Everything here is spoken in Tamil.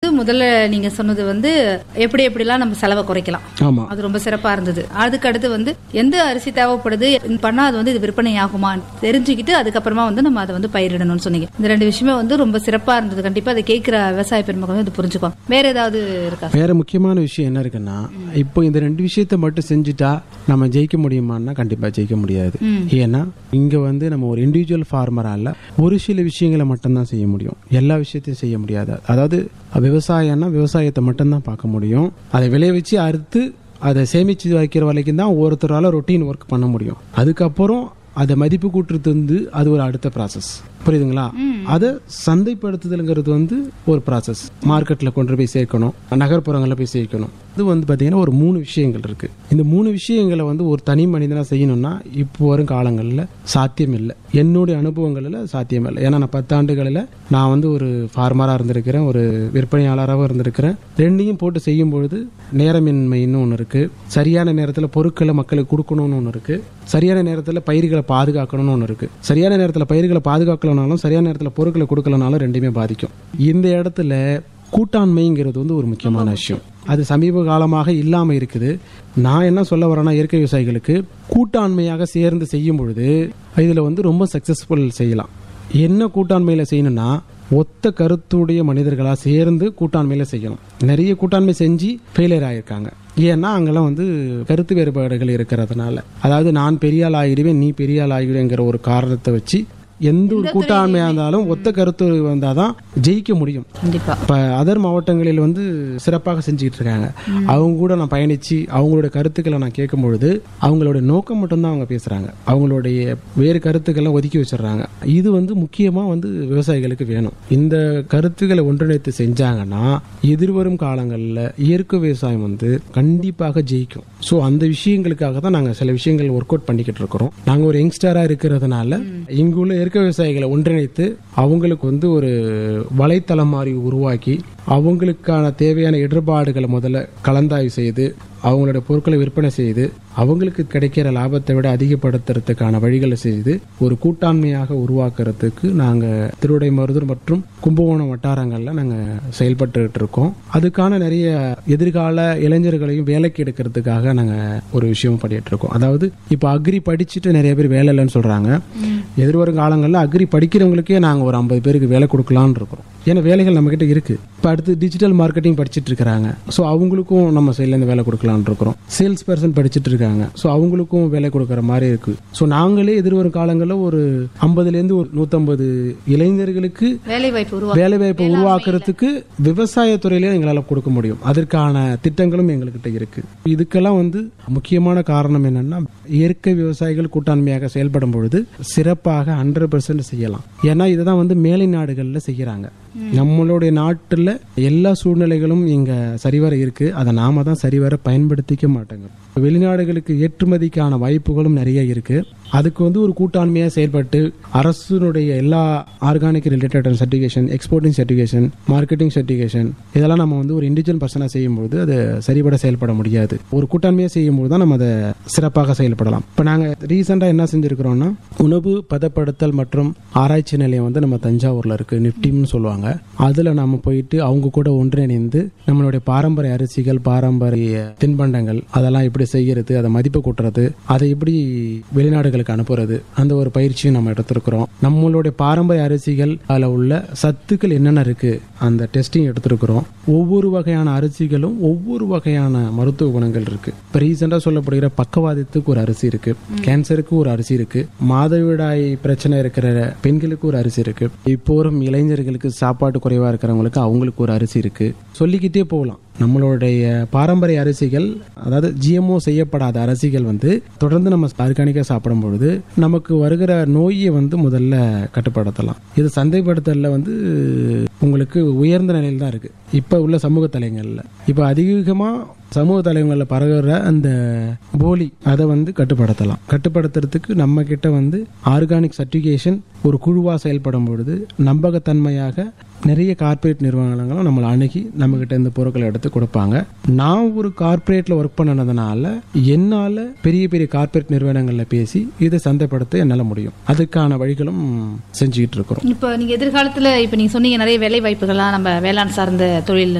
முதல்ல நீங்க சொன்னது வந்து எப்படி எப்படிலாம் நம்ம செலவை குறைக்கலாம் ஆமா அது ரொம்ப சிறப்பா இருந்தது அதுக்கு அடுத்து வந்து எந்த அரிசி தேவைப்படுது இது பண்ணா அது வந்து இது விற்பனை ஆகுமா தெரிஞ்சுக்கிட்டு அதுக்கப்புறமா வந்து நம்ம அதை வந்து பயிரிடணும்னு சொன்னீங்க இந்த ரெண்டு விஷயமே வந்து ரொம்ப சிறப்பா இருந்தது கண்டிப்பா அதை கேட்கிற விவசாய பெருமக்கள் வந்து இது புரிஞ்சுக்குவாங்க வேற ஏதாவது இருக்கா வேற முக்கியமான விஷயம் என்ன இருக்குன்னா இப்போ இந்த ரெண்டு விஷயத்த மட்டும் செஞ்சுட்டா நம்ம ஜெயிக்க முடியுமான்னா கண்டிப்பா ஜெயிக்க முடியாது ஏன்னா இங்க வந்து நம்ம ஒரு இண்டிவிஜுவல் ஃபார்மரால ஒரு சில விஷயங்களை மட்டும்தான் செய்ய முடியும் எல்லா விஷயத்தையும் செய்ய முடியாது அதாவது விவசாயம்னா விவசாயத்தை மட்டும்தான் பார்க்க முடியும் அதை விளைவிச்சு அறுத்து அதை சேமிச்சு வைக்கிற வரைக்கும் தான் ஒருத்தரால ரொட்டீன் ஒர்க் பண்ண முடியும் அதுக்கப்புறம் அதை மதிப்பு கூட்டுறது வந்து அது ஒரு அடுத்த ப்ராசஸ் புரியுதுங்களா அதை சந்தைப்படுத்துதல்ங்கிறது வந்து ஒரு ப்ராசஸ் மார்க்கெட்ல கொண்டு போய் சேர்க்கணும் நகர்ப்புறங்களில் போய் சேர்க்கணும் இது வந்து பார்த்தீங்கன்னா ஒரு மூணு விஷயங்கள் இருக்கு இந்த மூணு விஷயங்களை வந்து ஒரு தனி மனிதனா செய்யணும்னா இப்போ வரும் காலங்களில் சாத்தியம் இல்லை என்னுடைய அனுபவங்களில் சாத்தியம் இல்லை ஏன்னா நான் பத்தாண்டுகளில் நான் வந்து ஒரு ஃபார்மராக இருந்திருக்கிறேன் ஒரு விற்பனையாளராகவும் இருந்திருக்கிறேன் ரெண்டையும் போட்டு செய்யும் பொழுது நேரமின்மைன்னு ஒன்று இருக்கு சரியான நேரத்தில் பொருட்களை மக்களுக்கு கொடுக்கணும்னு ஒன்று இருக்கு சரியான நேரத்தில் பயிர்களை பாதுகாக்கணும்னு ஒன்று இருக்கு சரியான நேரத்தில் பயிர்களை பாதுகாக்கலனாலும் சரியான நேரத்தில் பொருட்களை கொடுக்கலனாலும் ரெண்டுமே பாதிக்கும் இந்த இடத்துல கூட்டாண்மைங்கிறது வந்து ஒரு முக்கியமான விஷயம் அது சமீப காலமாக இல்லாம இருக்குது நான் என்ன சொல்ல வரேன்னா இயற்கை விவசாயிகளுக்கு கூட்டாண்மையாக சேர்ந்து செய்யும் பொழுது இதுல வந்து ரொம்ப சக்சஸ்ஃபுல் செய்யலாம் என்ன கூட்டாண்மையில செய்யணும்னா ஒத்த கருத்துடைய மனிதர்களா சேர்ந்து கூட்டாண்மையில செய்யணும் நிறைய கூட்டாண்மை செஞ்சு ஃபெயிலியர் ஆயிருக்காங்க ஏன்னா அங்கெல்லாம் வந்து கருத்து வேறுபாடுகள் இருக்கிறதுனால அதாவது நான் பெரிய ஆள் ஆகிடுவேன் நீ பெரிய ஆள் ஆகிடுவேங்கிற ஒரு காரணத்தை வச்சு எந்த ஒரு கூட்டாண்மையா இருந்தாலும் ஒத்த கருத்து வந்தாதான் ஜெயிக்க முடியும் கண்டிப்பா இப்ப அதர் மாவட்டங்களில் வந்து சிறப்பாக செஞ்சுக்கிட்டு இருக்காங்க அவங்க கூட நான் பயணிச்சு அவங்களோட கருத்துக்களை நான் கேட்கும் பொழுது அவங்களோட நோக்கம் மட்டும்தான் அவங்க பேசுறாங்க அவங்களுடைய வேறு கருத்துக்களை ஒதுக்கி வச்சிடுறாங்க இது வந்து முக்கியமா வந்து விவசாயிகளுக்கு வேணும் இந்த கருத்துக்களை ஒன்றிணைத்து செஞ்சாங்கன்னா எதிர்வரும் காலங்களில் இயற்கை விவசாயம் வந்து கண்டிப்பாக ஜெயிக்கும் ஸோ அந்த விஷயங்களுக்காக தான் நாங்கள் சில விஷயங்கள் ஒர்க் அவுட் பண்ணிக்கிட்டு இருக்கிறோம் நாங்கள் ஒரு யங்ஸ்டரா இருக்கிறதுனால இங்குள்ள இயற்கை விவசாயிகளை ஒன்றிணைத்து அவங்களுக்கு வந்து ஒரு வலைத்தளம் மாதிரி உருவாக்கி அவங்களுக்கான தேவையான இடர்பாடுகளை முதல்ல கலந்தாய்வு செய்து அவங்களோட பொருட்களை விற்பனை செய்து அவங்களுக்கு கிடைக்கிற லாபத்தை விட அதிகப்படுத்துறதுக்கான வழிகளை செய்து ஒரு கூட்டாண்மையாக உருவாக்குறதுக்கு நாங்க திருவிடைமருதூர் மற்றும் கும்பகோணம் வட்டாரங்கள்ல நாங்க செயல்பட்டு இருக்கோம் அதுக்கான நிறைய எதிர்கால இளைஞர்களையும் வேலைக்கு எடுக்கிறதுக்காக நாங்க ஒரு விஷயம் பண்ணிட்டு இருக்கோம் அதாவது இப்ப அக்ரி படிச்சுட்டு நிறைய பேர் வேலை இல்லைன்னு சொல்றாங்க எதிர்வரும் காலங்களில் அக்ரி படிக்கிறவங்களுக்கே நாங்க ஒரு ஐம்பது பேருக்கு வேலை கொடுக்கலாம்னு இருக்கிறோம் ஏன்னா வேலைகள் நம்ம கிட்ட இருக்கு இப்ப அடுத்து டிஜிட்டல் மார்க்கெட்டிங் படிச்சிட்டு இருக்காங்க ஸோ அவங்களுக்கும் நம்ம சைட்ல இருந்து வேலை கொடுக்கலாம்னு இருக்கிறோம் சேல்ஸ் பர்சன் படிச்சிட்டு இருக்காங்க ஸோ அவங்களுக்கும் வேலை கொடுக்கற மாதிரி இருக்கு ஸோ நாங்களே எதிர்வரும் காலங்களில் ஒரு ஐம்பதுல இருந்து ஒரு நூத்தம்பது இளைஞர்களுக்கு வேலை வாய்ப்பு உருவாக்க வேலை வாய்ப்பை உருவாக்குறதுக்கு விவசாயத்துறையில எங்களால கொடுக்க முடியும் அதற்கான திட்டங்களும் எங்ககிட்ட இருக்கு இதுக்கெல்லாம் வந்து முக்கியமான காரணம் என்னன்னா இயற்கை விவசாயிகள் கூட்டாண்மையாக செயல்படும் பொழுது சிறப்பாக ஹண்ட்ரட் பர்சன்ட் செய்யலாம் ஏன்னா இதுதான் வந்து மேலை நாடுகள்ல செய்யறாங்க நம்மளுடைய நாட்டுல எல்லா சூழ்நிலைகளும் இங்க சரிவர இருக்கு அதை நாம தான் சரிவர பயன்படுத்திக்க மாட்டோங்க வெளிநாடுகளுக்கு ஏற்றுமதிக்கான வாய்ப்புகளும் நிறைய இருக்கு அதுக்கு வந்து ஒரு கூட்டாண்மையா செயல்பட்டு அரசுனுடைய எல்லா organic related certification exporting certification marketing certification இதெல்லாம் நம்ம வந்து ஒரு இண்டிவிஜுவல் பர்சனா செய்யும்போது அது சரிபட செயல்பட முடியாது ஒரு கூட்டாண்மையா செய்யும்போது தான் நம்ம அதை சிறப்பாக செயல்படலாம் இப்போ நாங்க ரீசெண்டா என்ன செஞ்சிருக்கிறோம்னா உணவு பதப்படுத்தல் மற்றும் ஆராய்ச்சி நிலையம் வந்து நம்ம தஞ்சாவூர்ல இருக்கு நிப்டிம்னு சொல்லுவாங்க அதுல நம்ம போயிட்டு அவங்க கூட ஒன்றிணைந்து நம்மளுடைய பாரம்பரிய அரிசிகள் பாரம்பரிய தின்பண்டங்கள் அதெல்லாம் எப்படி செய்யறது அதை மதிப்பு கூட்டுறது அதை எப்படி வெளிநாடுகளுக்கு அனுப்புறது அந்த ஒரு பயிற்சியும் நம்ம எடுத்திருக்கிறோம் நம்மளுடைய பாரம்பரிய அரிசிகள் அதுல உள்ள சத்துக்கள் என்னென்ன இருக்கு அந்த டெஸ்டிங் எடுத்திருக்கிறோம் ஒவ்வொரு வகையான அரிசிகளும் ஒவ்வொரு வகையான மருத்துவ குணங்கள் இருக்கு இப்ப ரீசெண்டா சொல்லப்படுகிற பக்கவாதத்துக்கு ஒரு அரிசி இருக்கு கேன்சருக்கு ஒரு அரிசி இருக்கு மாதவிடாய் பிரச்சனை இருக்கிற பெண்களுக்கு ஒரு அரிசி இருக்கு இப்போ வரும் இளைஞர்களுக்கு சாப்பாட்டு குறைவா இருக்கிறவங்களுக்கு அவங்களுக்கு ஒரு அரிசி இருக்கு சொல்லிக்கிட்டே போகலாம் நம்மளுடைய பாரம்பரிய அரிசிகள் அதாவது ஜிஎம்ஓ செய்யப்படாத அரிசிகள் வந்து தொடர்ந்து நம்ம ஆர்கானிக்கா சாப்பிடும் பொழுது நமக்கு வருகிற நோயை வந்து முதல்ல கட்டுப்படுத்தலாம் இது சந்தைப்படுத்தல வந்து உங்களுக்கு உயர்ந்த நிலையில் தான் இருக்கு இப்ப உள்ள சமூக தலைங்கள்ல இப்ப அதிகமா சமூக தலைவங்களில் பரவுற அந்த போலி அதை வந்து கட்டுப்படுத்தலாம் கட்டுப்படுத்துறதுக்கு நம்ம கிட்ட வந்து ஆர்கானிக் சர்டிஃபிகேஷன் ஒரு குழுவா செயல்படும் பொழுது நம்பகத்தன்மையாக நிறைய கார்ப்பரேட் நிறுவனங்களும் நம்மளை அணுகி நம்ம கிட்ட இந்த பொருட்களை எடுத்து கொடுப்பாங்க நான் ஒரு கார்ப்பரேட்ல ஒர்க் பண்ணனதுனால என்னால பெரிய பெரிய கார்ப்பரேட் நிறுவனங்கள்ல பேசி இதை சந்தைப்படுத்த என்னால முடியும் அதுக்கான வழிகளும் செஞ்சுக்கிட்டு இருக்கிறோம் இப்போ நீங்க எதிர்காலத்துல இப்ப நீங்க சொன்னீங்க நிறைய வேலை வாய்ப்புகள்லாம் நம்ம வேளாண் சார்ந்த தொழில்